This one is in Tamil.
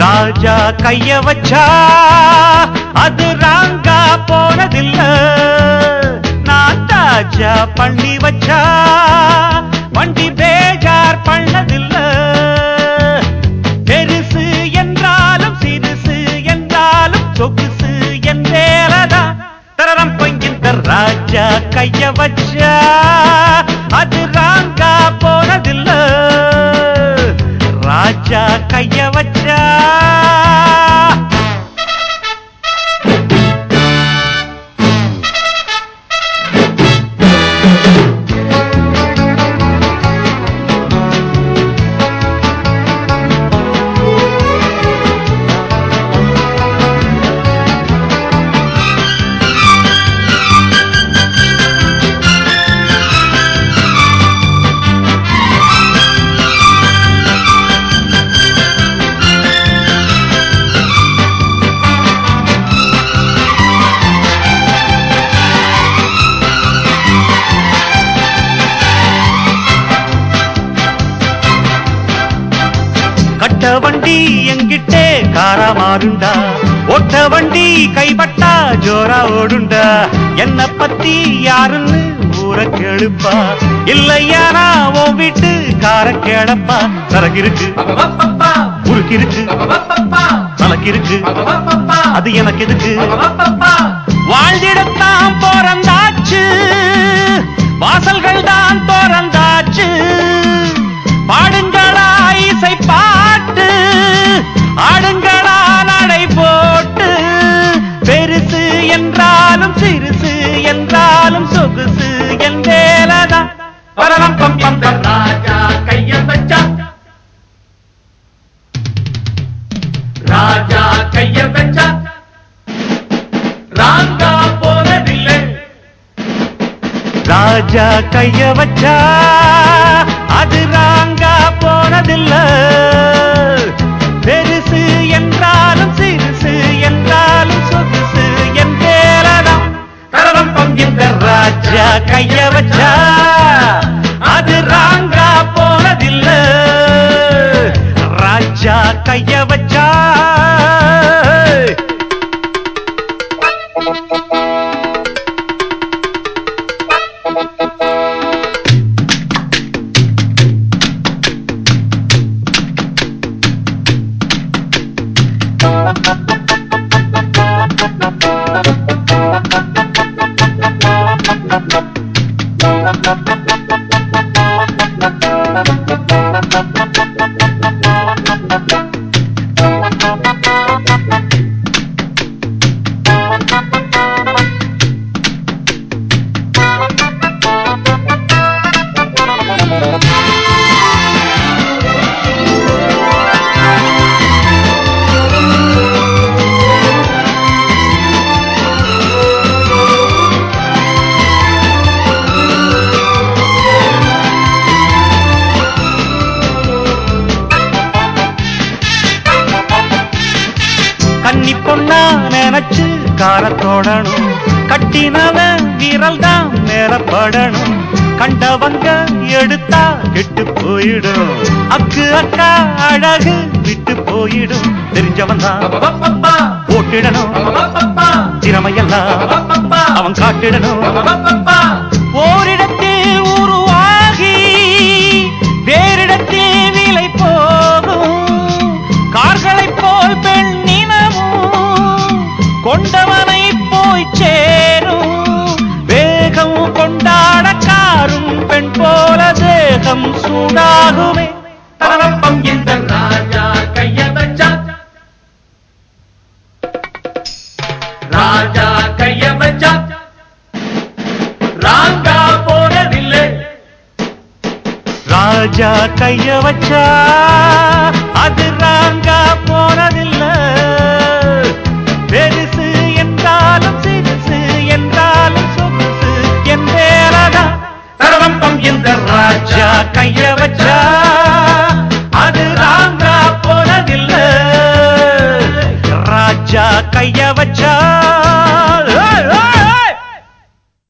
ராஜா கைய வச்சா அது ராங்கா போனதில்ல நான் தாஜா பண்ணி வச்சா வண்டி பேஜார் பண்ணதில்ல பெருசு என்றாலும் சிறுசு என்றாலும் சொகுசு என்றேலதா தரரம் பங்கிந்த ராஜா கைய வச்சா அது ராங்கா போனதில்ல ராஜா கைய வச்சா கட்ட வண்டி எங்கிட்டே காரா மாறுண்டா ஒட்ட வண்டி கைப்பட்டா ஜோரா ஓடுண்டா என்ன பத்தி யாருன்னு ஊர கேளுப்பா இல்லையானா உன் வீட்டு கார கேளப்பா சரகிருக்கு உருக்கிருக்கு தலக்கிருக்கு அது எனக்கு எதுக்கு வாழ்ந்திடத்தான் பிறந்தாச்சு வாசல்கள் தான் திறந்தாச்சு பாடுங்களா இசை பாட்டு ஆடுங்களா நடை போட்டு பெருசு என்றாலும் சிறுசு என்றாலும் சொகுசு என்றேலதான் பரலம் பம் பம் பம் ராஜா கைய வச்சா ராஜா கைய வச்சா ராங்கா போனதில்லை ராஜா கைய வச்சா அது ராங்கா போனதில்ல பெருசு என்றாலும் சிறுசு என்றாலும் சொகுசு என்றேலதான் தரலம் பங்கிந்த ராஜா கைய வச்சா அது ராங்கா போனதில்ல ராஜா கைய வச்சா கன்னி பொண்ணா நினைச்சு காரத்தோடணும் கட்டினவன் விரல் தான் மேலப்படணும் கண்டவங்க எடுத்தா கெட்டு போயிடும் அக்கு அக்கா அழகு விட்டு போயிடும் தெரிஞ்சவன் தான் போட்டிடணும் திறமையெல்லாம் அவன் காட்டிடணும் ஓரிடத்தில் உருவாகி வேறிடத்தில் விலை போகும் கார்களைப் போல் பெண்ணினமும் கொண்டவனை போய் சேரும் வேகம் கொண்டாட காரும் பெண் போல தேகம் சூடாகுமே பரவப்பம் இந்த ராஜா கைய வச்சா ராஜா கைய வச்சா ராங்கா போனதில்லை ராஜா கைய வச்சா அது ராங்கா போனது